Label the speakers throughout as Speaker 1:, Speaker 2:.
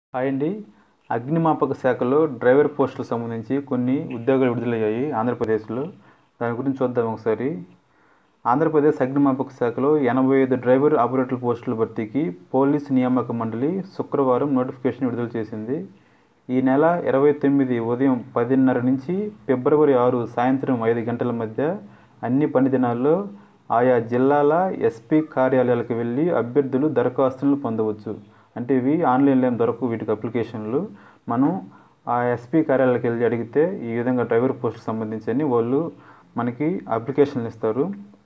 Speaker 1: hi అండి అగ్నిమాపక శాఖలో డ్రైవర్ పోస్టులకు సంబంధించి కొన్ని ఉద్యోగాలు విడుదలయ్యాయి ఆంధ్రప్రదేశ్లో దాని గురించి చూద్దాం ఒకసారి ఆంధ్రప్రదేశ్ అగ్నిమాపక శాఖలో ఎనభై ఐదు డ్రైవర్ ఆపరేటర్ల పోస్టుల భర్తీకి పోలీస్ నియామక మండలి శుక్రవారం నోటిఫికేషన్ విడుదల చేసింది ఈ నెల ఇరవై తొమ్మిది ఉదయం పదిన్నర నుంచి ఫిబ్రవరి ఆరు సాయంత్రం ఐదు గంటల మధ్య అన్ని పని దినాల్లో ఆయా జిల్లాల ఎస్పీ కార్యాలయాలకు వెళ్ళి అభ్యర్థులు దరఖాస్తులను పొందవచ్చు అంటే ఇవి ఆన్లైన్లో ఏం దొరకవు వీటికి అప్లికేషన్లు మనం ఆ ఎస్పీ కార్యాలయాలకు వెళ్ళి అడిగితే ఈ విధంగా డ్రైవర్ పోస్ట్కి సంబంధించి అని వాళ్ళు మనకి అప్లికేషన్లు ఇస్తారు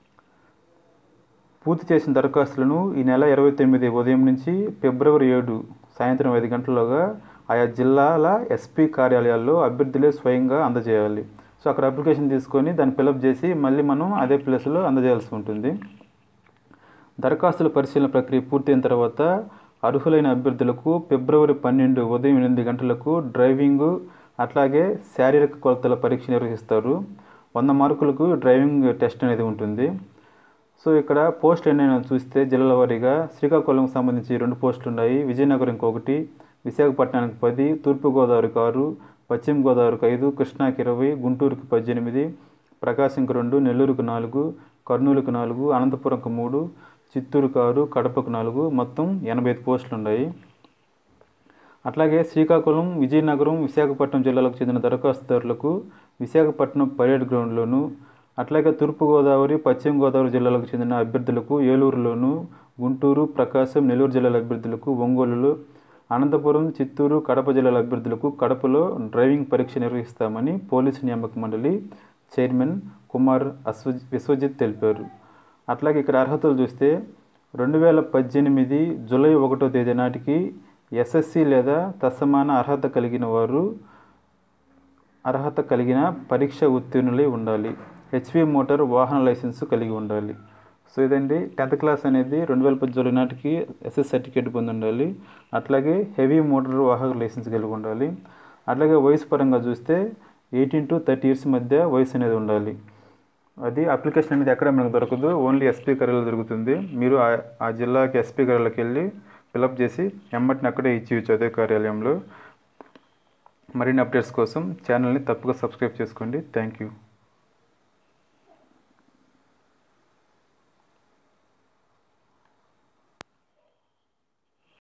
Speaker 1: పూర్తి చేసిన దరఖాస్తులను ఈ నెల ఇరవై తొమ్మిది ఉదయం నుంచి ఫిబ్రవరి ఏడు సాయంత్రం ఐదు గంటల్లోగా ఆయా జిల్లాల ఎస్పీ కార్యాలయాల్లో అభ్యర్థులే స్వయంగా అందజేయాలి సో అక్కడ అప్లికేషన్ తీసుకొని దాన్ని ఫిలప్ చేసి మళ్ళీ మనం అదే ప్లేస్లో అందజేయాల్సి ఉంటుంది దరఖాస్తుల పరిశీలన ప్రక్రియ పూర్తయిన తర్వాత అర్హులైన అభ్యర్థులకు ఫిబ్రవరి పన్నెండు ఉదయం ఎనిమిది గంటలకు డ్రైవింగ్ అట్లాగే శారీరక కొలతల పరీక్ష నిర్వహిస్తారు వంద మార్కులకు డ్రైవింగ్ టెస్ట్ అనేది ఉంటుంది సో ఇక్కడ పోస్ట్ ఎన్నైనా చూస్తే జిల్లాల వారీగా శ్రీకాకుళంకి సంబంధించి రెండు పోస్టులు ఉన్నాయి విజయనగరం ఇంకొకటి విశాఖపట్నానికి పది తూర్పుగోదావరికి ఆరు పశ్చిమ గోదావరికి ఐదు కృష్ణాకి ఇరవై గుంటూరుకి పద్దెనిమిది ప్రకాశంకి రెండు నెల్లూరుకు నాలుగు కర్నూలుకు నాలుగు అనంతపురంకి మూడు చిత్తూరుకు ఆరు కడపకు నాలుగు మొత్తం ఎనభై ఐదు పోస్టులు ఉన్నాయి అట్లాగే శ్రీకాకుళం విజయనగరం విశాఖపట్నం జిల్లాలకు చెందిన దరఖాస్తుదారులకు విశాఖపట్నం పరేడ్ గ్రౌండ్లోను అట్లాగే తూర్పుగోదావరి పశ్చిమ గోదావరి జిల్లాలకు చెందిన అభ్యర్థులకు ఏలూరులోను గుంటూరు ప్రకాశం నెల్లూరు జిల్లాల అభ్యర్థులకు ఒంగోలులో అనంతపురం చిత్తూరు కడప జిల్లాల అభ్యర్థులకు కడపలో డ్రైవింగ్ పరీక్ష నిర్వహిస్తామని పోలీసు నియామక మండలి చైర్మన్ కుమార్ అశ్వ విశ్వజిత్ తెలిపారు అట్లాగే ఇక్కడ అర్హతలు చూస్తే రెండు వేల పద్దెనిమిది జూలై ఒకటో తేదీ నాటికి ఎస్ఎస్సి లేదా తత్సమాన అర్హత కలిగిన వారు అర్హత కలిగిన పరీక్ష ఉత్తీర్ణులై ఉండాలి హెచ్వి మోటార్ వాహన లైసెన్సు కలిగి ఉండాలి సో ఇదండి టెన్త్ క్లాస్ అనేది రెండు వేల పది జూలై నాటికి ఎస్ఎస్ సర్టిఫికేట్ పొంది ఉండాలి అట్లాగే హెవీ మోటార్ వాహక లైసెన్స్ కలిగి ఉండాలి అట్లాగే వయసు పరంగా చూస్తే ఎయిటీన్ టు థర్టీ ఇయర్స్ మధ్య వయసు అనేది ఉండాలి అది అప్లికేషన్ అనేది ఎక్కడ మనకు దొరకదు ఓన్లీ ఎస్పీ కార్యాలయంలో దొరుకుతుంది మీరు ఆ ఆ జిల్లాకి ఎస్పీ కార్యాలయంకి వెళ్ళి ఫిలప్ చేసి ఎమ్మటిని అక్కడే ఇచ్చి అదే కార్యాలయంలో మరిన్ని అప్డేట్స్ కోసం ఛానల్ని తప్పక సబ్స్క్రైబ్ చేసుకోండి థ్యాంక్ యూ